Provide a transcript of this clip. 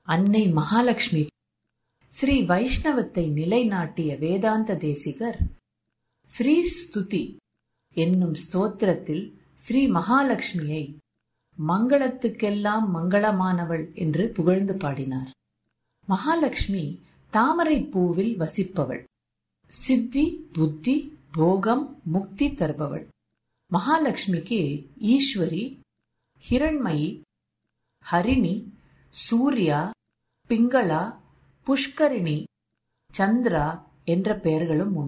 அன்னை மகாலட்சுமி ஸ்ரீ வைஷ்ணவத்தை நிலைநாட்டிய வேதாந்த தேசிகர் ஸ்ரீ ஸ்துதி என்னும் ஸ்தோத்திரத்தில் ஸ்ரீ மகாலட்சுமியை மங்களத்துக்கெல்லாம் மங்களமானவள் என்று புகழ்ந்து பாடினார் மகாலட்சுமி தாமரை பூவில் வசிப்பவள் சித்தி புத்தி போகம் முக்தி தருபவள் மகாலட்சுமிக்கு ஈஸ்வரி ஹிரண்மயி ஹரிணி சூர்யா பிங்களா புஷ்கரிணி சந்திரா என்ற பெயர்களும் உண்டு